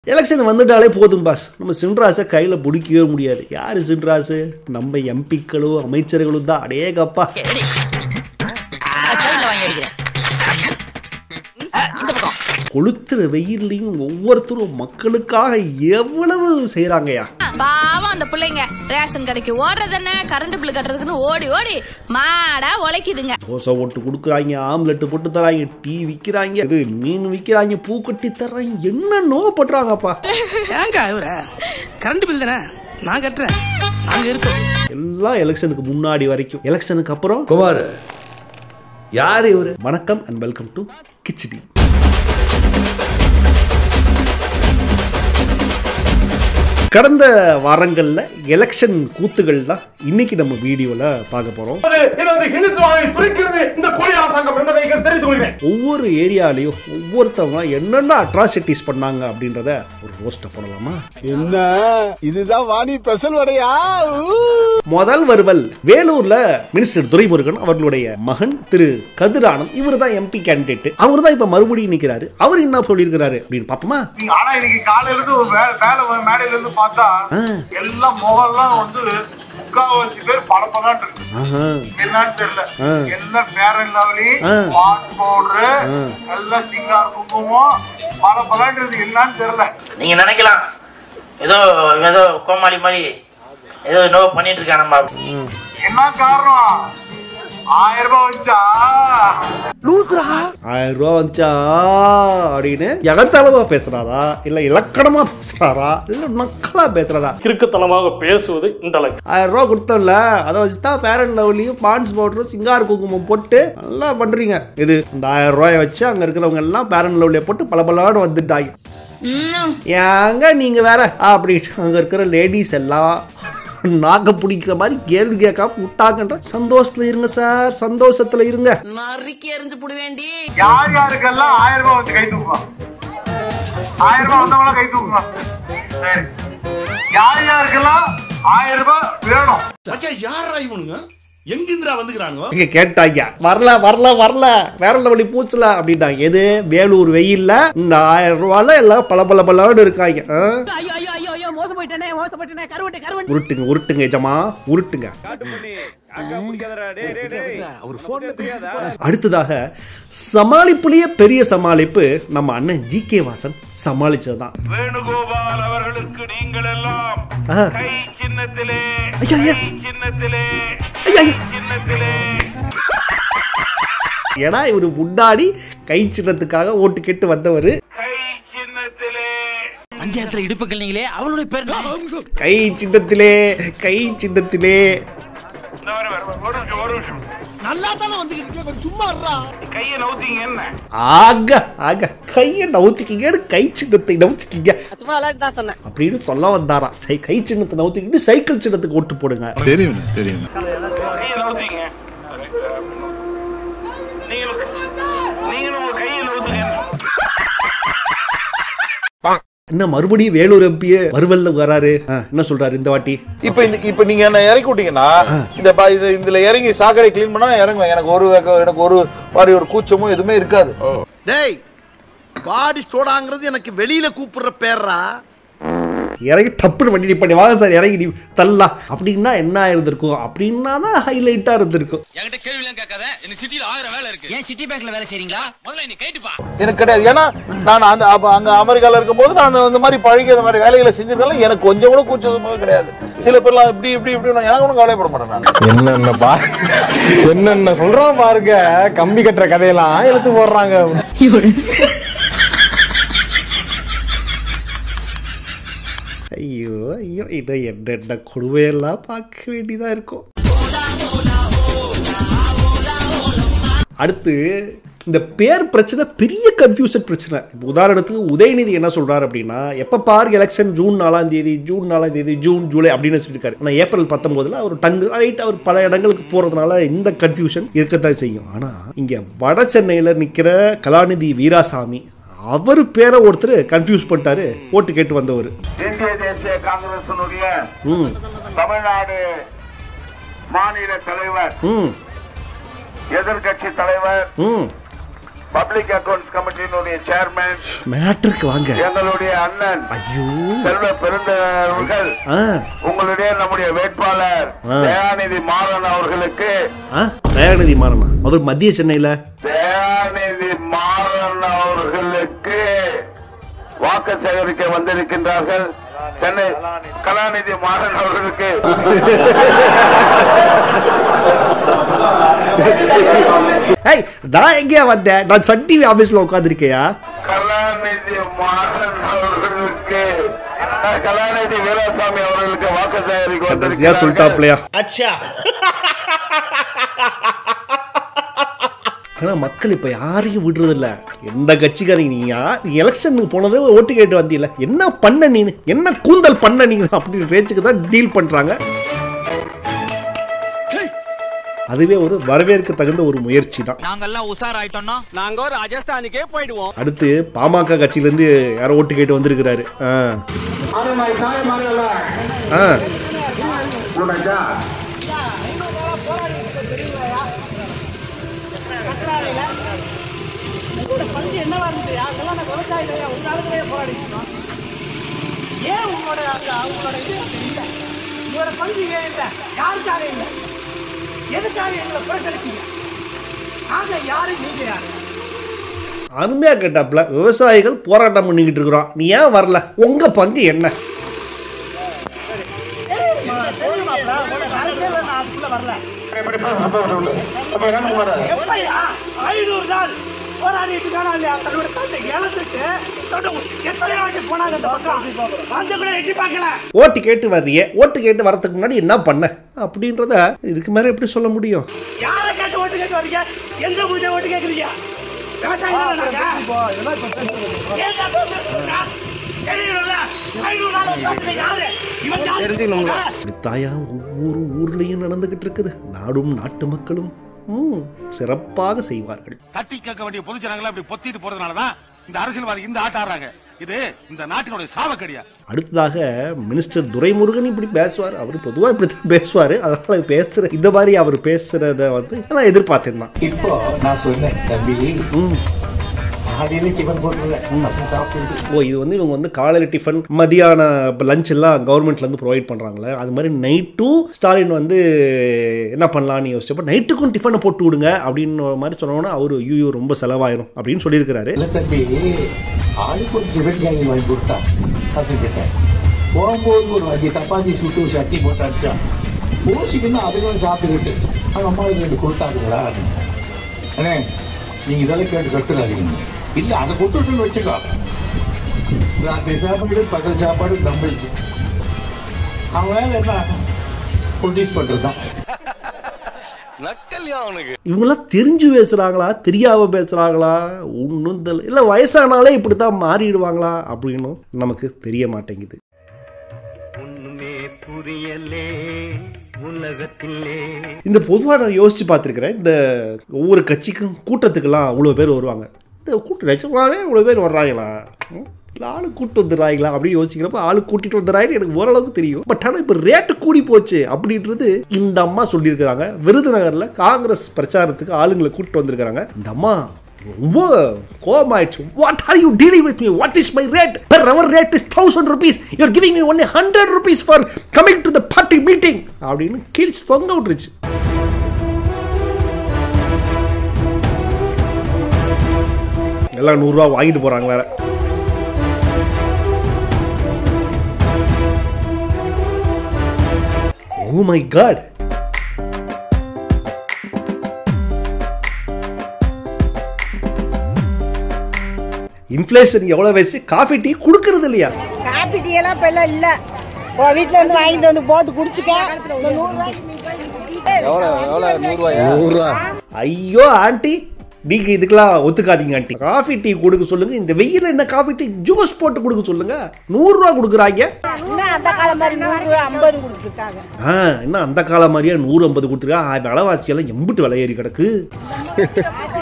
Election வந்துட்டாலே போதும் pass நம்ம சின்ராஸை கையில் பிடிக்கவே முடியாது யார் சின்ராஸு நம்ம எம்பிக்களும் அமைச்சர்களும் தான் அடேகப்பா ரெடி சைடுல வாங்கி அடிக்கிறேன் ஆ, இந்த பக்கம் கொளுத்துற வெயில்லையும் ஒவ்வொருத்தரும் மக்களுக்காக எவ்வளவு செய்கிறாங்கய்யா பாவம் அந்த பிள்ளைங்க ரேஷன் கடைக்கு ஓடுறது என்ன கரண்ட் பில் கட்டுறதுக்குன்னு ஓடி ஓடி மாடா உழைக்குதுங்க தோசை போட்டு கொடுக்குறாங்க ஆம்லெட் போட்டு தராங்க டீ விற்கிறாங்க இது மீன் விற்கிறாங்க பூ கட்டி தர்றாங்க என்னென்னோ பண்றாங்கப்பா ஏங்க இவர கரண்ட் பில் தானே நான் கட்டுறேன் நாங்க இருக்கோம் எல்லாம் எலெக்ஷனுக்கு முன்னாடி வரைக்கும் எலெக்ஷனுக்கு அப்புறம் குமார் யார் இவரு வணக்கம் அண்ட் வெல்கம் டு கிச்சடி கடந்த வாரங்களில் எலெக்ஷன் கூத்துகள் தான் இன்னைக்கு நம்ம வீடியோவில் பார்க்க போகிறோம் எனது இந்துத்துவாவை பிரிக்கிறது இந்த கொடி அரசாங்கம் என்பதை தெரிந்து கொள்கிறேன் ஒவ்வொரு ஏரியாலையும் ஒவ்வொருத்தவங்க என்னென்ன அட்ராசிட்டிஸ் பண்ணாங்க அப்படின்றத ஒரு ரோஸ்ட்டை போடலாமா என்ன இதுதான் வாணி பெசல் வடையா முதல் வருவல் வேலூர்ல மினிஸ்டர் துரைமுருகன் அவர்களுடைய மகன் திரு கதிரானந்த் இவர் தான் எம்பி கேண்டிடேட் அவர் தான் இப்ப மறுபடியும் நிக்கிறாரு அவர் என்ன சொல்லியிருக்கிறாரு அப்படின்னு பாப்போமா ஆனா இன்னைக்கு காலையில இருந்து ஒரு வே- வேலை வ- மேடையில இருந்து பார்த்தா எல்லாம் முகம்லாம் வந்து முக்காவாசி பேர் படப்பதான் இருக்கு ஆஹா. என்னன்னு தெரியல ஆ. எல்லாம் பேரன் லவ்லி ஆ. பாட் பவுடரு எல்லாம் சிங்கார் குங்குமம் படப்பதான் இருக்கு என்னன்னு தெரியல நீங்க நினைக்கலாம் ஏதோ ஏதோ கோமாளி மாதிரி ஏதோ என்னவோ பண்ணிட்டு இருக்கானம்மா என்ன காரணம் ஆயிரம் ரூபாய் வச்சா ஆயிரம் ரூபா வந்துச்சா அப்படின்னு எகத்தளவா பேசுறாரா இல்ல இலக்கணமா பேசுறாரா இல்ல நக்கலா பேசுறாரா கிறுக்குத்தனமாக பேசுவது இன்டலெக்ட் ஆயிரம் ரூபா கொடுத்தோம்ல அதை வச்சு தான் ஃபேர் அண்ட் லவ்லியும் பான்ஸ் பவுடரும் சிங்கார் குங்குமம் போட்டு நல்லா பண்றீங்க இது இந்த ஆயிரம் ரூபாயை வச்சு அங்க இருக்கிறவங்க எல்லாம் ஃபேர் அண்ட் லவ்லியை போட்டு பல பலான்னு வந்துட்டாங்க ஏங்க நீங்க வேற அப்படின்னு அங்க இருக்கிற லேடிஸ் எல்லாம் நாக்க பிடிக்கிற மாதிரி கேள்வி கேட்காம விட்டாங்கன்ற சந்தோஷத்துல இருங்க சார் சந்தோஷத்துல இருங்க நறுக்கி எரிஞ்சு புடுவேண்டி யார் யாருக்கெல்லாம் ஆயிரம் ரூபாய் வந்து கை தூக்குவோம் ஆயிரம் ரூபாய் வந்தவங்கள கை தூக்குவோம் சரி யார் யாருக்கெல்லாம் ஆயிரம் ரூபாய் வேணும் யாரா இவனுங்க எங்கிந்திரா வந்துக்கிறானுங்க இங்க கேட்டாங்க வரல வரல வரல வேற லெவலி பூச்சல அப்படின்ட்டாங்க எது வேலூர் வெயில்ல இந்த ஆயிரம் ரூபால எல்லாம் பல பல பலன்னு இருக்காங்க ஆ? ஐயோ ஐயோ ஐயோ ஐயோ மோசம் போயிட்டேனே மோசம் போயிட்டேனே கருவட்டு கருவட்டு உருட்டுங்க உருட்டுங்க எஜமா உருட்டுங்க அடுத்ததாக சமாளிப்புலயே பெரிய சமாளிப்பு நம்ம அண்ணன் ஜி கே வாசன் சமாளிச்சதுதான் வேணுகோபால் அவர்களுக்கு நீங்கள் எல்லாம் ஆஹா. கை சின்னத்திலே ஐயா, ஐயா. கை சின்னத்திலே ஐயா, ஐயா. சின்னத்திலே ஏன்னா இவர் முன்னாடி கை சின்னத்துக்காக ஓட்டு கேட்டு வந்தவர் கை சின்னத்திலே பஞ்சாயத்துல இடுப்புகள் நீங்களே அவளுடைய பேர் என்ன? கை சின்னத்திலே கை சின்னத்திலே இந்த வர வர ஒரு நிமிஷம் ஒரு நிமிஷம் நல்லா தானே வந்துகிட்டு இருக்கேன் கொஞ்சம் சும்மா இருடா கையை நவுத்தீங்க என்ன ஆக ஆக கையை நவுத்திக்கிங்க கை சின்னத்தை நவுத்திக்கிங்க சும்மா விளையாட்டு தான் சொன்னேன் அப்படின்னு சொல்ல வந்தாராம் சை கை சின்னத்தை நவுத்திக்கிட்டு சைக்கிள் சின்னத்துக்கு ஓட்டு போடுங்க தெரியும் தெரியும் கையை நவுத்தீங்க நீங்களும் நீங்களும் உங்க கையை நவுத்துங்க என்ன மறுபடியும் வேலூர் எம்பியே வருவல்ல வராரு ஆ, என்ன சொல்றாரு இந்த வாட்டி இப்ப இந்த இப்ப நீங்க என்ன இறக்கி விட்டீங்கன்னா இந்த ப- இது இதுல இறங்கி சாக்கடை க்ளீன் பண்ணா நான் இறங்குவேன் எனக்கு ஒரு எனக்கு ஒரு மாதிரி ஒரு கூச்சமும் எதுவுமே இருக்காது டேய் பாடி ஸ்டோடாங்கிறது எனக்கு வெளியில கூப்பிடுற பேர்ரா இறங்கி டப்புன்னு வண்டி பண்ணி வாங்க சார் இறங்கி நீ தள்ளா அப்படின்னா என்ன இருந்திருக்கும் அப்படின்னா தான் ஹைலைட்டா இருந்திருக்கும் என்கிட்ட கேள்வி எல்லாம் கேட்காத எனக்கு சிட்டில ஆயிரம் வேலை இருக்கு ஏன் சிட்டி பேங்க்ல வேலை செய்றீங்களா முதல்ல நீ கேட்டுப்பா எனக்கு கிடையாது ஏன்னா நான் அந்த அப்ப அங்க அமெரிக்கால இருக்கும்போது நான் அந்த- இந்த மாதிரி பழகி அந்த மாதிரி வேலைகளை செஞ்சிருக்கேன் எனக்கு கொஞ்சம் கூட கூச்சமாக கிடையாது சில பேர்லாம் இப்படி இப்படி இப்படி எனக்கு ஒன்றும் கவலைப்பட மாட்டேன் நான் என்னென்ன பா என்னென்ன சொல்றான் பாருங்க கம்பி கட்டுற கதையெல்லாம் எடுத்து போடுறாங்க ஐயோ ஐயோ இது என்னென்ன கொடுமையெல்லாம் பார்க்க வேண்டியதா இருக்கும் அடுத்து இந்த பேர் பிரச்சனை பெரிய கன்ஃபியூஷன் பிரச்சனை இப்போ உதாரணத்துக்கு உதயநிதி என்ன சொல்றாரு அப்படின்னா எப்ப பார் எலெக்ஷன் ஜூன் நாலாம் தேதி ஜூன் நாலாம் தேதி ஜூன் ஜூலை அப்படின்னு சொல்லியிருக்காரு ஆனால் ஏப்ரல் பத்தொன்பதுல அவர் டங்கு ரைட் அவர் பல இடங்களுக்கு போறதுனால இந்த கன்ஃபியூஷன் இருக்கத்தான் செய்யும் ஆனா இங்க வட சென்னையில நிக்கிற கலாநிதி வீராசாமி அவர் பேரை ஒருத்தர் கன்ஃபியூஸ் பண்ணிட்டாரு ஓட்டு கேட்டு வந்தவர் இந்திய தேசிய காங்கிரசினுடைய ம் தமிழ்நாடு மாநில தலைவர் ம் எதிர்கட்சி தலைவர் ம் பப்ளிக் அக்கவுண்ட்ஸ் கமிட்டியினுடைய சேர்மேன் மேட்ருக்கு வாங்க எங்களுடைய அண்ணன் ஐயோ செல்வ பெருந்தவர்கள் ஆ உங்களுடைய நம்முடைய வேட்பாளர் ஆ. தயாநிதி மாறன் அவர்களுக்கு ஆ தயாநிதி மாறனா அவர் மத்திய சென்னையில தயாநிதி மாறன் அவர்களுக்கு வாக்கு சேகரிக்க வந்திருக்கின்றார்கள் சென்னை கலாநிதி மாறன் அவர்களுக்கு ஏய் நான் எங்கேயா வந்தேன் நான் சன் டிவி ஆபீஸ்ல உட்காந்துருக்கையா கலாநிதி மாறன் அவர்களுக்கு அஹ், கலாநிதி வீராசாமி அவர்களுக்கு வாக்கு சேகரிக்க கடைசியா வந்திருக்கிறார்கள் சொல்லிட்டாப்லையா அச்சா ஆனா மக்கள் இப்ப யாரையும் விடுறது இல்ல எந்த கட்சிக்காரங்க நீ யா- நீ எலெக்ஷனுக்கு போனது ஓட்டு கேட்டு வந்தியில என்ன பண்ண நீனு என்ன கூந்தல் பண்ண நீங்க அப்படின்னு ரேஞ்சுக்கு தான் டீல் பண்றாங்க அதுவே ஒரு வரவேற்க தகுந்த ஒரு முயற்சி தான் நாங்கெல்லாம் உஷார் ஆயிட்டோம்னா நாங்க ராஜஸ்தானுக்கே போயிடுவோம் அடுத்து பாமக கட்சியில இருந்து யாரோ ஓட்டு கேட்டு வந்திருக்கிறாரு ஆ. ஆ. என்னவா இருந்தது அதெல்லாம் நான் விவசாயிகள் உங்க காலத்திலேயே போராடிக்கணும் ஏன் உங்களோட அந்த உங்களோட இது அப்படி இல்லை உங்களோட பங்கு ஏன் இல்லை யாருக்காக இல்லை எதுக்காக எங்களை புறக்கணிச்சீங்க நாங்க யாரு நீங்க யாரு அருமையா கேட்டாப்ல விவசாயிகள் போராட்டம் பண்ணிக்கிட்டு இருக்கிறோம் நீ ஏன் வரல உங்க பங்கு என்ன தெரியுமாப்ல உங்களோட அரசியல் நான் அதுக்குள்ள வரல எப்பயா ஐநூறு நாள் போராடிட்டு இருக்கானா இல்லையா தன்னோட தந்தை இழந்துட்டு தன்னோட எத்தனை வாட்டி போனாங்க அந்த பக்கம் வந்து கூட எட்டி பார்க்கல ஓட்டு கேட்டு வர்றியே ஓட்டு கேட்டு வரதுக்கு முன்னாடி என்ன பண்ண அப்படின்றத இதுக்கு மேல எப்படி சொல்ல முடியும் யாரை கேட்டு ஓட்டு கேட்டு வரீங்க எங்க பூஜை ஓட்டு கேக்குறீங்க விவசாயிகள் நாங்க ஏங்க பேசுறீங்க? தெரியணும்ல? ஐநூறு நாள் உட்கார்ந்தது யாரு? இவன் யாரு? இப்படித்தாயா ஒவ்வொரு ஊர்லயும் நடந்துகிட்டு இருக்குது நாடும் நாட்டு மக்களும் ம், சிறப்பாக செய்வார்கள் தட்டி கேட்க வேண்டிய பொதுஜனங்களை அப்படி பொத்திட்டு போறதுனாலதான் இந்த அரசியல்வாதி இந்த ஆட்ட ஆடுறாங்க இது இந்த நாட்டினுடைய சாவக்கடியா அடுத்ததாக மினிஸ்டர் துரைமுருகன் இப்படி பேசுவார் அவர் பொதுவாக இப்படி தான் பேசுவார் அதனால பேசுற இந்த மாதிரி அவர் பேசுறத வந்து நான் எதிர்பார்த்தேன் தான் இப்போ நான் சொன்னேன் தம்பி ம். காலையில டிஃபன் போட்டுருவேன் பசங்க சாப்பிட்டு ஓ இது வந்து இவங்க வந்து காலையில் டிஃபன் மதியான லஞ்ச் எல்லாம் கவர்மெண்ட்ல இருந்து ப்ரொவைட் பண்றாங்களே அது மாதிரி நைட்டும் ஸ்டாலின் வந்து என்ன பண்ணலாம்னு யோசிச்சப்ப நைட்டுக்கும் டிஃபனை போட்டு விடுங்க அப்படின்னு மாதிரி சொன்னோன்னா அவரு ஐயோ ரொம்ப செலவாயிரும் அப்படின்னு சொல்லியிருக்கிறாரு இல்ல தம்பி ஆளுக்கு ஒரு டிஃபன் கேங்கி வாங்கி கொடுத்தான் பசங்கிட்ட போகும்போது ஒரு அஞ்சு சப்பாத்தி சுட்டு ஒரு சட்னி போட்டு அடிச்சான் போசிக்கணும் அதுவும் சாப்பிட்டுக்கிட்டு அவங்க அம்மா ரெண்டு கொடுத்தாங்களா அண்ணே நீங்க இதெல்லாம் கேட்டு கற்றுக்காதீங்க இல்ல அதை கொடுத்துட்டு வச்சுக்கோ ராத்திரி சாப்பாடு பகல் சாப்பாடு நம்மளுக்கு அவன் வேலை என்ன ப்ரொடியூஸ் பண்றது தான் இவங்கெல்லாம் தெரிஞ்சு பேசுறாங்களா தெரியாம பேசுறாங்களா ஒன்றும் தெரியல இல்லை வயசானாலே இப்படி தான் மாறிடுவாங்களா அப்படின்னு நமக்கு தெரிய மாட்டேங்குது ஒண்ணுமே புரியலே உலகத்திலே இந்த பொதுவாக நான் யோசிச்சு பார்த்துருக்கிறேன் இந்த ஒவ்வொரு கட்சிக்கும் கூட்டத்துக்கெல்லாம் அவ்வளோ பேர் வருவாங்க இந்த கூட்டம் நிஜமாவே இவ்வளோ பேர் வர்றாங்களா ம், இல்ல ஆளு கூட்டு வந்துடுறாங்களா அப்படின்னு யோசிக்கிறப்ப ஆளு கூட்டிட்டு வந்துடுறாங்கன்னு எனக்கு ஓரளவுக்கு தெரியும் பட் ஆனால் இப்போ ரேட்டு கூடி போச்சு அப்படின்றது இந்த அம்மா சொல்லியிருக்கிறாங்க விருதுநகரில் காங்கிரஸ் பிரச்சாரத்துக்கு ஆளுங்களை கூட்டிட்டு வந்திருக்கிறாங்க இந்த அம்மா ரொம்ப கோபமாயிடுச்சு what are you dealing with me what is my rate per hour rate is thousand rupees you're giving me only hundred rupees for coming to the party meeting அப்படின்னு கீழ்ச்சி தொங்க விட்டுருச்சு எல்லாம் நூறுரூவா வாங்கிட்டு போறாங்க வேற ஓ மை காட் இன்ஃப்ளேஷன் எவ்வளவு வயசு காஃபி டீ கொடுக்கறது இல்லையா காப்பி டீ எல்லாம் இப்ப எல்லாம் இல்ல இப்போ வீட்டுல இருந்து வாங்கிட்டு வந்து போட்டு குடிச்சுக்க இந்த நூறு ரூபாய்க்கு நீ போய் வித்துட்டு நூறுரூவா ஐயோ ஆண்டி நீங்க இதுக்கெல்லாம் ஒத்துக்காதீங்க ஆண்டி காஃபி டீ கொடுக்க சொல்லுங்க இந்த வெயில என்ன காஃபி டீ ஜூஸ் போட்டு கொடுக்க சொல்லுங்க நூறுரூவா கொடுக்குறாங்க இன்னும் அந்த காலம் மாதிரி நூறு ஐம்பது கொடுத்துருக்காங்க ஆ என்ன அந்த காலம் மாதிரியா நூறு ஐம்பது கொடுத்துருக்கா விலைவாசி எல்லாம் எம்பிட்டு விலை ஏறி கிடக்கு ஆட்சியில் வந்துட்டு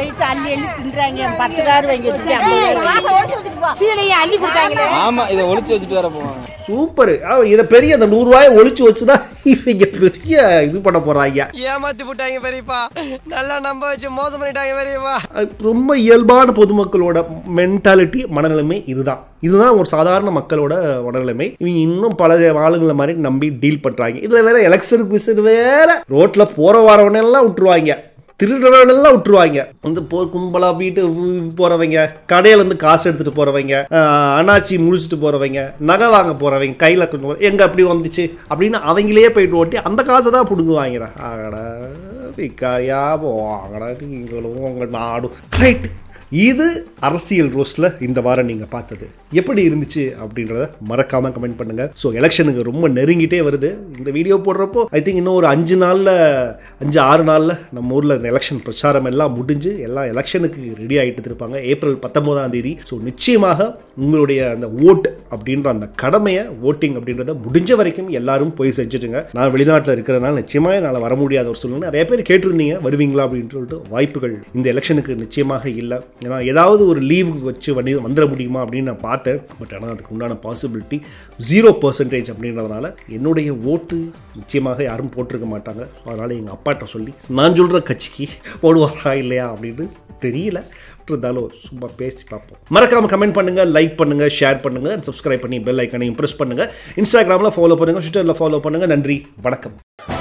போயிட்டு அள்ளி அள்ளி தின்றாங்க பத்து கார் வாங்கி வச்சுட்டு சீலையை அள்ளி கொடுத்தாங்களே ஆமா இதை ஒளிச்சு வச்சுட்டு வர போவாங்க சூப்பர் இதை பெரிய அந்த நூறு ரூபாயை ஒளிச்சு வச்சுதான் இவங்க பெரிய இது பண்ண போறாங்க ஏமாத்தி போட்டாங்க பெரியப்பா நல்லா நம்ப வச்சு மோசம் பண்ணிட்டாங்க பெரியப்பா அது ரொம்ப இயல்பான பொதுமக்களோட மென்டாலிட்டி மனநிலைமை இதுதான் இதுதான் ஒரு சாதாரண மக்களோட மனநிலைமை இவங்க இன்னும் பல ஆளுங்களை மாதிரி நம்பி டீல் பண்றாங்க இதுல வேற எலெக்ஷனுக்கு விசிறு வேற ரோட்ல போற வரவனெல்லாம் விட்டுருவாங்க திருடுறவனெல்லாம் விட்டுருவாங்க வந்து போ கும்பலா வீட்டு வு- போறவங்க கடையில இருந்து காசு எடுத்துட்டு போறவங்க ஆஹ், அண்ணாச்சி முடிச்சுட்டு போறவங்க நகை வாங்க போறவங்க கையில கொண்டு வர- எங்க அப்படி வந்துச்சு அப்படின்னு அவங்களே போயிட்டு ஓட்டி அந்த காசை தான் பிடுங்குவாங்கடா ஆகடா விக்காரியா போவாங்கடா நீங்களும் உங்க நாடும் ரைட் இது அரசியல் ரோஸ்ல இந்த வாரம் நீங்க பார்த்தது எப்படி இருந்துச்சு அப்படின்றத மறக்காம கமெண்ட் பண்ணுங்க ஸோ எலெக்ஷனுக்கு ரொம்ப நெருங்கிட்டே வருது இந்த வீடியோ போடுறப்போ ஐ திங்க் இன்னும் ஒரு அஞ்சு நாள்ல அஞ்சு ஆறு நாள்ல நம்ம ஊர்ல இந்த எலெக்ஷன் பிரச்சாரம் எல்லாம் முடிஞ்சு எல்லாம் எலெக்ஷனுக்கு ரெடி ஆகிட்டு இருப்பாங்க ஏப்ரல் பத்தொன்பதாம் தேதி ஸோ நிச்சயமாக உங்களுடைய அந்த ஓட் அப்படின்ற அந்த கடமையை ஓட்டிங் அப்படின்றத முடிஞ்ச வரைக்கும் எல்லாரும் போய் செஞ்சுட்டுங்க நான் வெளிநாட்டில் இருக்கிறதுனால நிச்சயமாக என்னால் வர முடியாத ஒரு சூழ்நிலை நிறைய பேர் கேட்டிருந்தீங்க வருவீங்களா அப்படின்னு சொல்லிட்டு வாய்ப்புகள் இந்த எலெக்ஷனுக்கு நிச்சயமாக இல்லை ஏன்னா ஏதாவது ஒரு லீவ் வச்சு வண்டி வந்துட முடியுமா அப்படின்னு நான் பார்த்தேன் பட் ஆனால் அதுக்கு உண்டான பாசிபிலிட்டி ஜீரோ பர்சன்டேஜ் அப்படின்றதுனால என்னுடைய ஓட்டு நிச்சயமாக யாரும் போட்டிருக்க மாட்டாங்க அதனால் எங்கள் அப்பாட்ட சொல்லி நான் சொல்கிற கட்சிக்கு போடுவாரா இல்லையா அப்படின்னு தெரியல இருந்தாலும் சும்மா பேசி பார்ப்போம் மறக்காம கமெண்ட் பண்ணுங்க லைக் பண்ணுங்க ஷேர் பண்ணுங்க சப்ஸ்கிரைப் பண்ணி பெல் ஐக்கனையும் ப்ரெஸ் பண்ணுங்க இன்ஸ்டாகிராமில் ஃபாலோ பண்ணுங்க ட்விட்டரில் ஃபாலோ பண்ணுங்க நன்றி வணக்கம்